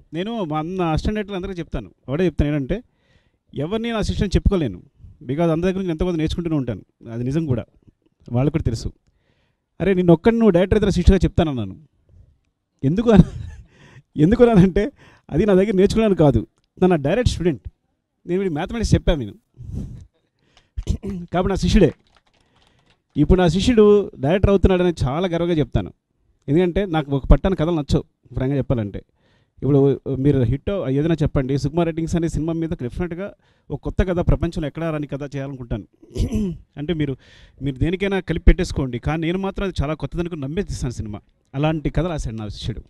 నేను మా అన్న అసిస్టెంట్ అందరికీ చెప్తాను ఒకటే చెప్తాను ఏంటంటే ఎవరిని నా అసిస్టెంట్ చెప్పుకోలేను బికాజ్ అందరి దగ్గర నుంచి ఎంతో కొంత నేర్చుకుంటూనే ఉంటాను అది నిజం కూడా వాళ్ళకు కూడా తెలుసు అరే నిన్ను ఒక్కడిని నువ్వు డైరెక్టర్ దగ్గర శిష్యుగా చెప్తానన్నాను ఎందుకు అన- ఎందుకు అన్నానంటే అది నా దగ్గర నేర్చుకున్నాను కాదు నా డైరెక్ట్ స్టూడెంట్ నేను వీడి మ్యాథమెటిక్స్ చెప్పాను నేను కాబట్టి నా శిష్యుడే ఇప్పుడు నా శిష్యుడు డైరెక్టర్ అవుతున్నాడని చాలా గర్వంగా చెప్తాను ఎందుకంటే నాకు ఒక పట్టాన కథలు నచ్చవు ఫ్రాంక్గా చెప్పాలంటే ఇప్పుడు మీరు హిట్ ఏదైనా చెప్పండి సుకుమార్ రైటింగ్స్ అనే సినిమా మీద డెఫినెట్గా ఒక కొత్త కథ ప్రపంచంలో ఎక్కడా రాని కథ చేయాలనుకుంటాను అంటే మీరు మీరు దేనికైనా కలిపి పెట్టేసుకోండి కానీ నేను మాత్రం అది చాలా కొత్తదనుకుని నమ్మేస్తాను సినిమా అలాంటి కథ రాశాడు నా శిష్యుడు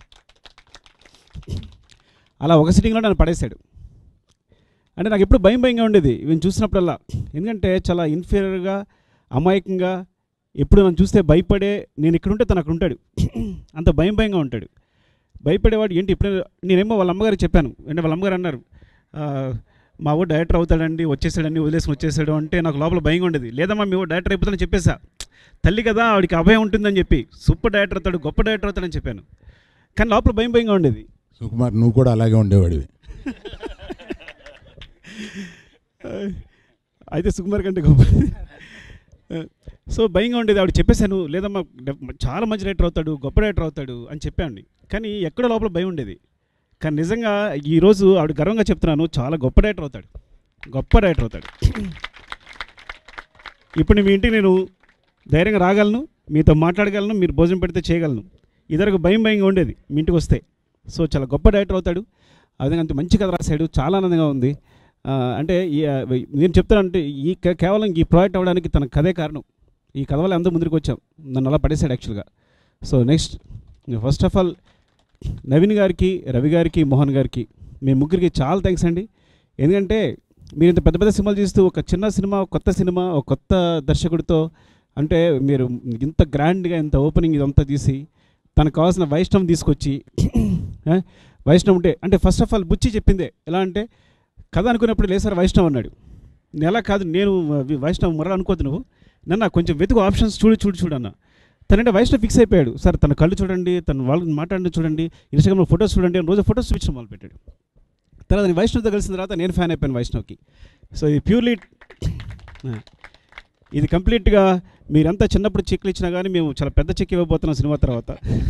అలా ఒక సిట్టింగ్లో నన్ను పడేశాడు అంటే నాకు ఎప్పుడు భయం భయంగా ఉండేది ఈవెన్ చూసినప్పుడల్లా ఎందుకంటే చాలా ఇన్ఫీరియర్గా అమాయకంగా ఎప్పుడు నన్ను చూస్తే భయపడే నేను ఇక్కడ ఉంటే తను అక్కడ ఉంటాడు అంత భయం భయంగా ఉంటాడు భయపడేవాడు ఏంటి ఇప్పుడు నేనేమో వాళ్ళ అమ్మగారికి చెప్పాను అంటే వాళ్ళ అమ్మగారు అన్నారు "ఆ, మా ఊరు డైరెక్టర్ అవుతాడండి వచ్చేసాడని వదిలేసి వచ్చేసాడు అంటే నాకు లోపల భయంగా ఉండేది లేదమ్మా మీ ఊరు డైరెక్టర్ అయిపోతాడని చెప్పేసా తల్లి కదా ఆవిడకి అభయం ఉంటుందని చెప్పి సూపర్ డైరెక్టర్ అవుతాడు గొప్ప డైరెక్టర్ అవుతాడని చెప్పాను కానీ లోపల భయం భయంగా ఉండేది సుకుమార్ నువ్వు కూడా అలాగే ఉండేవాడివి అయితే సుకుమార్ కంటే గొప్ప సో భయంగా ఉండేది ఆవిడ చెప్పేశాను లేదమ్మా డెఫ్- చాలా మంచి రైటర్ అవుతాడు గొప్ప రైటర్ అవుతాడు అని చెప్పాను కానీ ఎక్కడో లోపల భయం ఉండేది కానీ నిజంగా ఈరోజు ఆవిడ గర్వంగా చెప్తున్నాను చాలా గొప్ప రైటర్ అవుతాడు గొప్ప రైటర్ అవుతాడు ఇప్పుడు మీ ఇంటికి నేను ధైర్యంగా రాగలను మీతో మాట్లాడగలను మీరు భోజనం పెడితే చేయగలను ఇద్దరికి భయం భయంగా ఉండేది మీ ఇంటికి వస్తే సో చాలా గొప్ప డైరెక్టర్ అవుతాడు ఆ విధంగా అంత మంచి కథ రాశాడు చాలా ఆనందంగా ఉంది ఆ, అంటే ఈ, ఆ, నేను చెప్తానంటే ఈ కే- కేవలం ఈ ప్రాజెక్ట్ అవ్వడానికి తన కథే కారణం ఈ కథ వల్ల అందరూ ముందుకు వచ్చాం నన్ను అలా పడేశాడు యాక్చువల్గా so next first of all Naveen గారికి రవి గారికి మోహన్ గారికి మీ ముగ్గురికి చాలా థ్యాంక్స్ అండి ఎందుకంటే మీరు ఇంత పెద్ద పెద్ద సినిమాలు చేస్తూ ఒక చిన్న సినిమా ఒక కొత్త సినిమా ఒక కొత్త దర్శకుడితో అంటే మీరు ఇంత గ్రాండ్గా ఇంత ఓపెనింగ్ ఇదంతా తీసి తనకు కావాల్సిన వైష్ణవం తీసుకొచ్చి ఆ, వైష్ణవ్ ఉంటే అంటే ఫస్ట్ ఆఫ్ ఆల్ బుచ్చి చెప్పిందే ఎలా అంటే కథ అనుకున్నప్పుడు లేదు సార్ వైష్ణవ్ అన్నాడు నేను ఎలా కాదు నేను వి- వైష్ణవ్ మరలా అనుకోద్దు నువ్వు నన్న కొంచెం వెతుకు ఆప్షన్స్ చూడు చూడు చూడు అన్న తనంటే వైష్ణవ్ ఫిక్స్ అయిపోయాడు సార్ తన కళ్ళు చూడండి తన వాళ్ళని మాట్లాడి చూడండి ఇన్స్టాగ్రామ్లో ఫొటోస్ చూడండి అని రోజు ఫొటోస్ చూపించడం మొదలు పెట్టాడు తర్వాత నేను వైష్ణవ్తో కలిసిన తర్వాత నేను ఫ్యాన్ అయిపోయాను వైష్ణవ్కి సో ఇది ప్యూర్లీ ఇది కంప్లీట్గా మీరంతా చిన్నప్పుడు చెక్లు ఇచ్చినా కానీ మేము చాలా పెద్ద చెక్ ఇవ్వబోతున్నాం సినిమా తర్వాత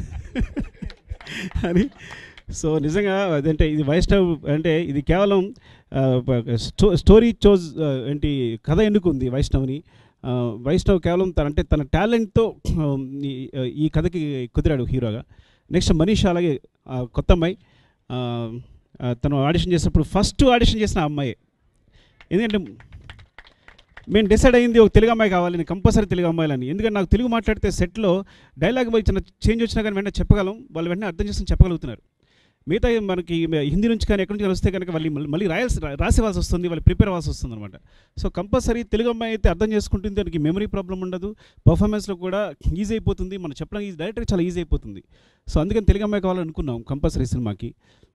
అని సో నిజంగా అదంటే ఇది వైష్ణవ్ అంటే ఇది కేవలం ఆ, స్టో స్టోరీ చోజ్ ఆ, ఏంటి కథ ఎన్నుకుంది వైష్ణవ్ని ఆ, వైష్ణవ్ కేవలం తన అంటే తన టాలెంట్తో ఈ కథకి కుదిరాడు హీరోగా నెక్స్ట్ మనీష్ అలాగే ఆ, కొత్త అమ్మాయి ఆ, ఆ, తను ఆడిషన్ చేసినప్పుడు ఫస్ట్ ఆడిషన్ చేసిన ఆ అమ్మాయి ఎందుకంటే మేము డిసైడ్ అయింది ఒక తెలుగు అమ్మాయి కావాలి నేను కంపల్సరీ తెలుగు అమ్మాయిలని ఎందుకంటే నాకు తెలుగు మాట్లాడితే సెట్లో డైలాగ్ చిన్న చేంజ్ వచ్చినా కానీ వెంటనే చెప్పగలం వాళ్ళు వెంటనే అర్థం చేసుకుని చెప్పగలుగుతున్నారు మిగతా మనకి హిందీ నుంచి కానీ ఎక్కడి నుంచి కానీ వస్తే కనుక మళ్ళీ మళ్ళీ రాయాల్సి రాసేవాల్సి వస్తుంది వాళ్ళు ప్రిపేర్ అవ్వాల్సి వస్తుంది అనమాట సో కంపల్సరీ తెలుగు అమ్మాయి అయితే అర్థం చేసుకుంటుంది దానికి మెమరీ ప్రాబ్లం ఉండదు పర్ఫార్మెన్స్లో కూడా ఈజీ అయిపోతుంది మనం చెప్పడం ఈజీ డైరెక్ట్గా చాలా ఈజీ అయిపోతుంది సో అందుకని తెలుగు అమ్మాయి కావాలనుకున్నాం కంపల్సరీ సినిమాకి